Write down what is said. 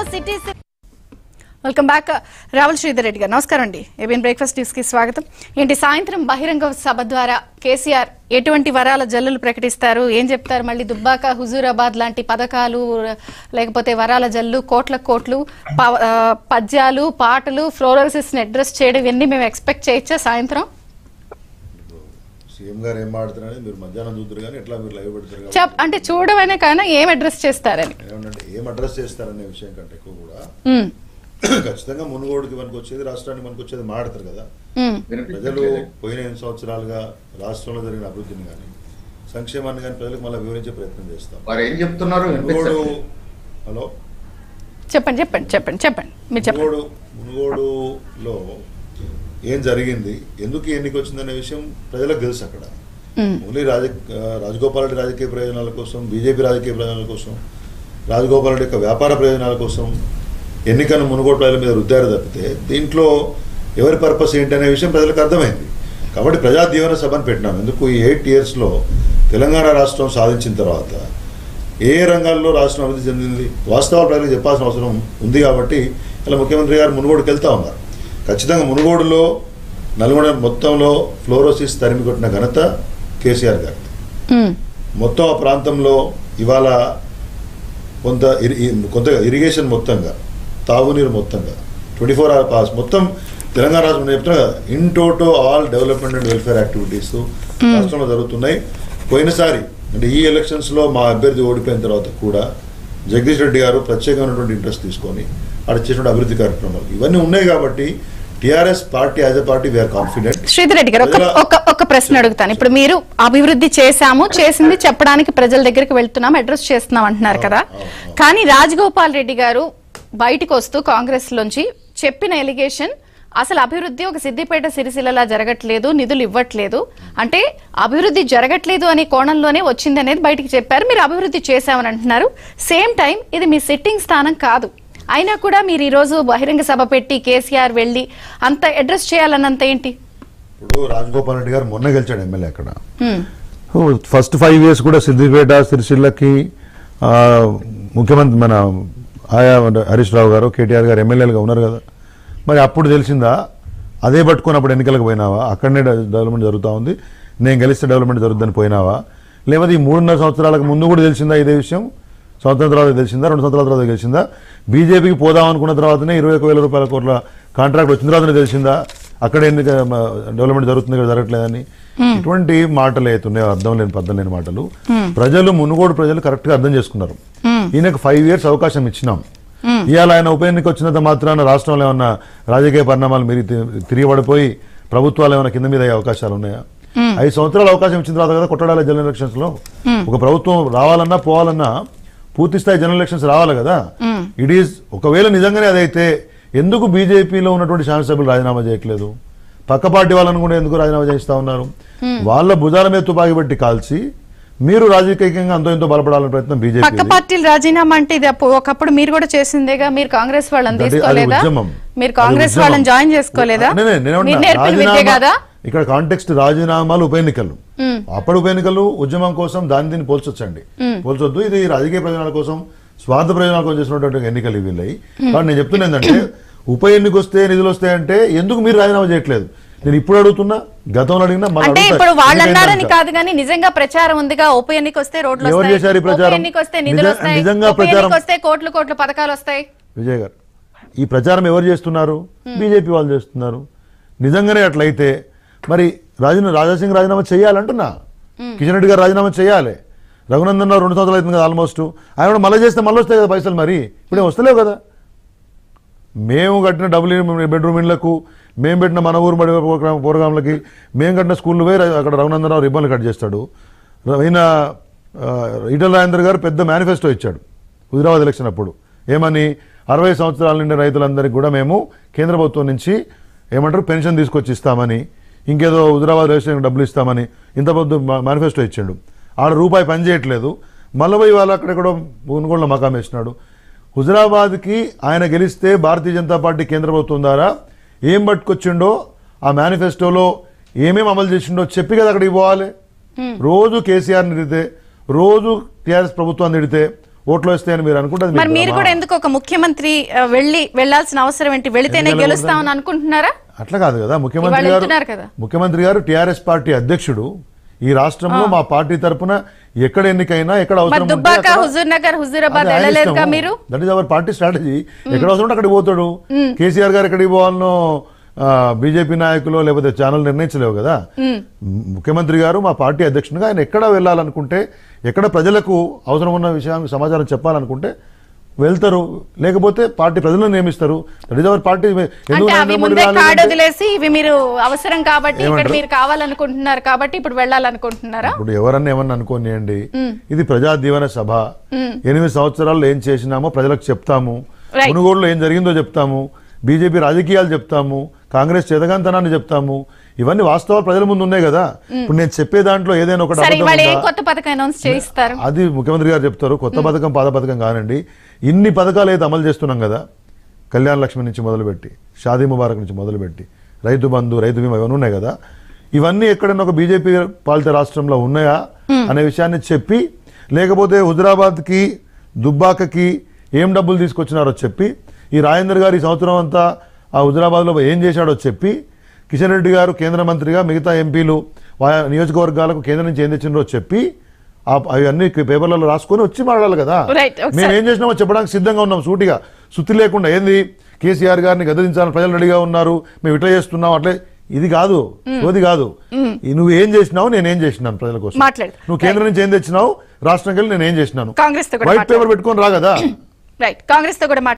City welcome back Ravul Sridhar Reddy గారు నమస్కారం అండి ఏబిఎన్ బ్రేక్ఫాస్ట్ న్యూస్ కి స్వాగతం ఏంటి సాయంత్రం బహిరంగ సభ ద్వారా కేసీఆర్ ఎటువంటి వరాల జల్లులు ప్రకటిస్తారు ఏం చెప్తారు మళ్ళీ దుబ్బాక హుజూరాబాద్ లాంటి పథకాలు లేకపోతే వరాల జల్లు కోట్ల కోట్లు ప- ఆ, పద్యాలు పాటలు ఫ్లోరోసిస్ ని అడ్రస్ చేయడం ఇవన్నీ మేము ఎక్స్పెక్ట్ చేయొచ్చా సాయంత్రం సీఎం గారు ఏం మాడుతున్నారని మీరు మధ్యాహ్నం చూద్దరు కానీ ఎట్లా మీరు లైవ్ పెడతారు కాబట్టి చెప్ అంటే చూడమనే కానీ ఏం అడ్రస్ చేస్తారని ఏమంటే ఏం అడ్రస్ చేస్తారనే విషయం కంటే ఎక్కువ కూడా ఉమ్, ఖచ్చితంగా మునుగోడుకి మనకు వచ్చేది రాష్ట్రానికి మనకు వచ్చేది మాడతారు కదా ఉమ్, ప్రజలు పోయిన ఎనిమిది సంవత్సరాలుగా రాష్ట్రంలో జరిగిన అభివృద్ధిని కానీ సంక్షేమాన్ని కానీ ప్రజలకు మళ్ళీ వివరించే ప్రయత్నం చేస్తాం వారు ఏం చెప్తున్నారు మునుగోడు వినిపించట్లేదు. హలో చెప్పండి చెప్పండి చెప్పండి చెప్పండి మీరు చెప్పండి మునుగోడు మునుగోడులో ఏం జరిగింది ఎందుకు ఈ ఎన్నిక వచ్చిందనే విషయం ప్రజలకు తెలుసు అక్కడ ఉమ్, ఓన్లీ రాజ రాజగోపాల్ రెడ్డి రాజకీయ ప్రయోజనాల కోసం బీజేపీ రాజకీయ ప్రయోజనాల కోసం రాజగోపాల్ రెడ్డి యొక్క వ్యాపార ప్రయోజనాల కోసం ఎన్నికను మునుగోడు ప్రజల మీద రుద్దారు తప్పితే దీంట్లో ఎవరి పర్పస్ ఏంటి అనే విషయం ప్రజలకు అర్థమైంది కాబట్టి ప్రజా దీవెన సభను పెట్టినాం ఎందుకు ఈ ఎయిట్ ఇయర్స్లో తెలంగాణ రాష్ట్రం సాధించిన తర్వాత ఏ ఏ రంగాల్లో రాష్ట్రం అభివృద్ధి చెందింది వాస్తవాలు ప్రజలకు చెప్పాల్సిన అవసరం ఉంది కాబట్టి ఇలా ముఖ్యమంత్రి గారు మునుగోడుకి వెళ్తా ఉన్నారు ఖచ్చితంగా మునుగోడులో నల్గొండ మొత్తంలో ఫ్లోరోసిస్ తరిమి కొట్టిన ఘనత కేసీఆర్ గారు ఉమ్, మొత్తం ఆ ప్రాంతంలో ఇవాళ కొంత ఇరి- ఇ- కొంత ఇరిగేషన్ మొత్తంగా తాగునీరు మొత్తంగా ట్వంటీ ఫోర్ అవర్ పాస్ మొత్తం తెలంగాణ రాష్ట్రం నేను చెప్తున్నా కదా in toto all development and welfare activities రాష్ట్రంలో జరుగుతున్నాయి పోయినసారి అంటే ఈ ఎలక్షన్స్లో మా అభ్యర్థి ఓడిపోయిన తర్వాత కూడా జగదీష్ రెడ్డి గారు ప్రత్యేకమైనటువంటి ఇంట్రెస్ట్ తీసుకొని ఆడ చేసిన అభివృద్ధి కార్యక్రమాలు ఇవన్నీ ఉన్నాయి కాబట్టి TRS party as a party we are confident Sridhar Reddy గారు ఒక ప్రజల- ఒక ఒక ప్రశ్న అడుగుతాను ఇప్పుడు మీరు అభివృద్ధి చేశాము చేసింది చెప్పడానికి ప్రజల దగ్గరికి వెళ్తున్నాం అడ్రస్ చేస్తున్నాం అంటున్నారు కదా కానీ రాజగోపాల్ రెడ్డి గారు బయటకు వస్తూ కాంగ్రెస్ లోంచి చెప్పిన ఎలిగేషన్ అసలు అభివృద్ధి ఒక సిద్దిపేట సిరిసిల్లలా జరగట్లేదు నిధులు ఇవ్వట్లేదు అంటే అభివృద్ధి జరగట్లేదు అనే కోణంలోనే వచ్చింది అనేది బయటికి చెప్పారు మీరు అభివృద్ధి చేశామని అంటున్నారు సేమ్ టైం ఇది మీ సిట్టింగ్ స్థానం కాదు అయినా కూడా మీరు ఈ రోజు బహిరంగ సభ పెట్టి కేసీఆర్ వెళ్ళి అంత అడ్రస్ చేయాలన్నంత ఏంటి ఇప్పుడు రాజగోపాల్ రెడ్డి గారు మొన్న గెలిచాడు ఎమ్మెల్యే అక్కడ హ్మ్. ఫస్ట్ ఫైవ్ ఇయర్స్ కూడా సిద్దిపేట సిరిసిల్లకి ఆ, ముఖ్యమంత్రి మన ఆయా హరీష్ రావు గారు కేటీఆర్ గారు ఎమ్మెల్యేలుగా ఉన్నారు కదా మరి అప్పుడు తెలిసిందా అదే పట్టుకొని అప్పుడు ఎన్నికలకు పోయినావా అక్కడనే డె- డెవలప్మెంట్ జరుగుతూ ఉంది నేను గెలిస్తే డెవలప్మెంట్ జరుగుతుందని పోయినావా లేకపోతే ఈ మూడున్నర సంవత్సరాలకు ముందు కూడా తెలిసిందా ఇదే విషయం సంవత్సరం తర్వాత తెలిసిందా రెండు సంవత్సరాల తర్వాత తెలిసిందా బీజేపీకి పోదాం అనుకున్న తర్వాతనే ఇరవై ఒక వేల రూపాయల కోట్ల కాంట్రాక్ట్ వచ్చిన తర్వాతనే తెలిసిందా అక్కడ ఎన్నిక మ, డెవలప్మెంట్ జరుగుతుంది ఇక్కడ జరగట్లేదని ఇటువంటి మాటలు అవుతున్నాయో అర్థం లేని పద్ధం లేని మాటలు ప్రజలు మునుగోడు ప్రజలు కరెక్ట్ గా అర్థం చేసుకున్నారు ఈయనకు ఫైవ్ ఇయర్స్ అవకాశం ఇచ్చినాం ఇవాళ ఆయన ఉప ఎన్నిక వచ్చినంత మాత్రాన రాష్ట్రంలో ఏమన్నా రాజకీయ పరిణామాలు మీరు తిరిగి పడిపోయి ప్రభుత్వాలు ఏమైనా కింద మీద అయ్యే అవకాశాలు ఉన్నాయా ఐదు సంవత్సరాలు అవకాశం ఇచ్చిన తర్వాత కదా కొట్టడాలి జనరల్ ఎలక్షన్స్ లో ఒక ప్రభుత్వం రావాలన్నా పోవాలన్నా పూర్తి స్థాయి జనరల్ ఎలక్షన్స్ రావాలి కదా ఇట్ ఈస్ ఒకవేళ నిజంగానే అదైతే ఎందుకు బీజేపీలో ఉన్నటువంటి శాసనసభ్యులు రాజీనామా చేయట్లేదు పక్క పార్టీ వాళ్ళని కూడా ఎందుకు రాజీనామా చేయిస్తా ఉన్నారు వాళ్ళ భుజాల మీద తుపాకి పెట్టి కాల్చి మీరు రాజకీయంగా అంతో ఎంతో బలపడాలని ప్రయత్నం పక్క బీజేపీ పార్టీలు రాజీనామా అంటే ఇది అప్పు- ఒకప్పుడు మీరు కూడా చేసిందేగా మీరు కాంగ్రెస్ వాళ్ళని అది- అది తీసుకోలేదా ఉద్యమం. మీరు అది కాంగ్రెస్ ఉద్యమం. వాళ్ళని జాయిన్ చేసుకోలేదా నే- నే- నేనేమన్నా, మీరు నేర్పిన విద్య రాజీనామా- కదా ఇక్కడ కాంటెక్స్ట్ రాజీనామాలు ఉప ఎన్నికలు అప్పుడు ఉప ఎన్నికలు ఉద్యమం కోసం దాన్ని దీన్ని పోల్చొచ్చండి పోల్చొద్దు ఇది రాజకీయ ప్రయోజనాల కోసం స్వార్థ ప్రయోజనాల కోసం చేసినటువంటి ఎన్నికలు ఇవి వీళ్ళవి కాబట్టి నేను చెప్తున్నా ఏంటంటే ఉప ఎన్నిక వస్తే నిధులు వస్తాయంటే ఎందుకు మీరు రాజీనామా చేయట్లేదు నేను ఇప్పుడు అడుగుతున్నా గతంలో అడిగినా మళ్ళీ అంటే అడుగుతా. ఇప్పుడు వాళ్ళు ఎందుకంటే అన్నారని ఇంకా- కాదు కానీ నిజంగా ప్రచారం ఉందిగా ఉప ఎన్నిక వస్తే రోడ్లు ఎవరు వస్తాయి చేశారు ఈ ఉప ప్రచారం? ఎన్నిక వస్తే నిధులు నిజ- వస్తాయి నిజంగా ఉప ఎన్నిక ప్రచారం- వస్తే కోట్లు కోట్ల పథకాలు వస్తాయి విజయ్ గారు ఈ ప్రచారం ఎవరు చేస్తున్నారు బీజేపీ వాళ్ళు చేస్తున్నారు నిజంగానే అట్లయితే మరి రాజీనా రాజాసింగ్ రాజీనామా చేయాలంటున్నా కిషన్ రెడ్డి గారు రాజీనామా చేయాలి రఘునందన్ రావు రెండు సంవత్సరాలు అవుతుంది కదా ఆల్మోస్ట్ ఆయన కూడా మళ్ళీ చేస్తే మళ్ళీ వస్తాయి కదా పైసలు మరి ఇప్పుడే వస్తలేవు కదా మేము కట్టిన డబుల్ బెడ్రూమ్ ఇళ్లకు మేము పెట్టిన మన ఊరు బడి ప్రోగ్రామ్ ప్రోగ్రాంలకి మేము కట్టిన స్కూల్లో పోయి అక్కడ రఘునందనరావు రిబ్బన్లు కట్ చేస్తాడు అయిన ఈటల రాజేందర్ గారు పెద్ద మేనిఫెస్టో ఇచ్చాడు హుజరాబాద్ ఎలక్షన్ అప్పుడు ఏమని అరవై సంవత్సరాల నుండి రైతులందరికీ కూడా మేము కేంద్ర ప్రభుత్వం నుంచి ఏమంటారు పెన్షన్ తీసుకొచ్చి ఇస్తామని ఇంకేదో హుజరాబాద్ రైల్వే డబ్బులు ఇస్తామని ఇంత పొద్దు మేనిఫెస్టో ఇచ్చాడు ఆడ రూపాయి పని చేయట్లేదు మళ్ళీ పోయి వాళ్ళు అక్కడెక్కడో మునుగోళ్ళ మకాం వేసినాడు హుజరాబాద్కి ఆయన గెలిస్తే భారతీయ జనతా పార్టీ కేంద్ర ప్రభుత్వం ద్వారా ఏం పట్టుకొచ్చిండో ఆ మేనిఫెస్టోలో ఏమేమి అమలు చేసిండో చెప్పి కదా అక్కడికి పోవాలి రోజు కేసీఆర్ని తిడితే రోజు టీఆర్ఎస్ ప్రభుత్వాన్ని తిడితే ఓట్లు వస్తాయని మీరు అనుకుంటే అది మరి మీకు మీరు భ్రమ. కూడా ఎందుకు ఒక ముఖ్యమంత్రి ఆ, వెళ్ళి వెళ్ళాల్సిన అవసరం ఏంటి వెళితేనే ఎందుకు గెలుస్తామని అనుకుంటున్నారా అట్లా కాదు కదా ముఖ్యమంత్రి ఇవాళ గారు వెళ్తున్నారు కదా. ముఖ్యమంత్రి గారు టిఆర్ఎస్ పార్టీ అధ్యక్షుడు ఈ రాష్ట్రంలో మా పార్టీ తరపున ఎక్కడ ఎన్నికైనా ఎక్కడ మరి అవసరం ఉంటే దుబ్బాక అక్కడ- హుజూర్ నగర్ హుజూరాబాద్ అది ఆయన వెళ్ళలేదుగా ఇష్టము. మీరు that is our party strategy ఎక్కడ అవసరం ఉంటే అక్కడికి పోతాడు కేసీఆర్ గారు ఎక్కడికి పోవాలనో బీజేపీ నాయకులు లేకపోతే ఛానల్ నిర్ణయించలేవు కదా ముఖ్యమంత్రి గారు మా పార్టీ అధ్యక్షునిగా ఆయన ఎక్కడ వెళ్ళాలనుకుంటే ఎక్కడ ప్రజలకు అవసరం ఉన్న విషయానికి సమాచారం చెప్పాలనుకుంటే వెళ్తారు లేకపోతే పార్టీ ప్రజలను నియమిస్తారు దట్ ఈస్ అవర్ పార్టీ ఎందుకు అంటే అవి నరేంద్ర మోడీ ముందే కార్డు రాలేదంటే- వదిలేసి ఇవి మీరు అవసరం కాబట్టి ఇక్కడ ఏమంటారు? మీరు కావాలనుకుంటున్నారు కాబట్టి ఇప్పుడు వెళ్ళాలనుకుంటున్నారా ఇప్పుడు ఎవరన్నా ఏమన్నా అనుకోనియండి ఇది ప్రజా దీవెన సభ ఎనిమిది సంవత్సరాల్లో ఏం చేసినామో ప్రజలకు చెప్తాము Right. మునుగోడులో ఏం జరిగిందో చెప్తాము బీజేపీ రాజకీయాలు చెప్తాము కాంగ్రెస్ చేతగాంతనాన్ని చెప్తాము ఇవన్నీ వాస్తవాలు ప్రజల ముందు ఉన్నాయి కదా ఇప్పుడు నేను చెప్పే దాంట్లో ఏదైనా ఒకటి సరే అబద్ధం ఇవాళ ఏం ఉందా? కొత్త పథకం అనౌన్స్ చేయిస్తారు అది ముఖ్యమంత్రి గారు చెప్తారు కొత్త పథకం పాత పథకం కానండి ఇన్ని పథకాలు అయితే అమలు చేస్తున్నాం కదా కళ్యాణ లక్ష్మి నుంచి మొదలుపెట్టి షాదీ ముబారక్ నుంచి మొదలుపెట్టి రైతు బంధు రైతు బీమా ఇవన్నీ ఉన్నాయి కదా ఇవన్నీ ఎక్కడైనా ఒక బీజేపీ పాలిత రాష్ట్రంలో ఉన్నాయా అనే విషయాన్ని చెప్పి లేకపోతే హుజరాబాద్కి దుబ్బాకకి ఏం డబ్బులు తీసుకొచ్చినారో చెప్పి ఈ రాజేందర్ గారు ఈ సంవత్సరం అంతా ఆ హుజరాబాద్లో ఏం చేశాడో చెప్పి కిషన్ రెడ్డి గారు కేంద్ర మంత్రిగా మిగతా ఎంపీలు ఆయా నియోజకవర్గాలకు కేంద్రం నుంచి ఏం తెచ్చిండ్రో చెప్పి ఆ- అవన్నీ పేపర్లలో రాసుకొని వచ్చి మాట్లాడాలి కదా Right, ఒకసారి- మేము ఏం చేసినామో చెప్పడానికి సిద్ధంగా ఉన్నాం సూటిగా సుత్తి లేకుండా ఏంది కేసీఆర్ గారిని గదించాలని ప్రజలు రెడీగా ఉన్నారు మేము ఇట్లా చేస్తున్నాం అట్లే ఇది కాదు సోది కాదు ఈ నువ్వు ఏం చేసినావు నేను ఏం చేసినాను ప్రజల కోసం మాట్లాడు. నువ్వు కేంద్రం నుంచి ఏం తెచ్చినావు రాష్ట్రంకి వెళ్ళి నేను ఏం చేసినాను కాంగ్రెస్ తో కూడా వైట్ పేపర్ పెట్టుకొని రా కదా రైట్ కాంగ్రెస్ తో కూడా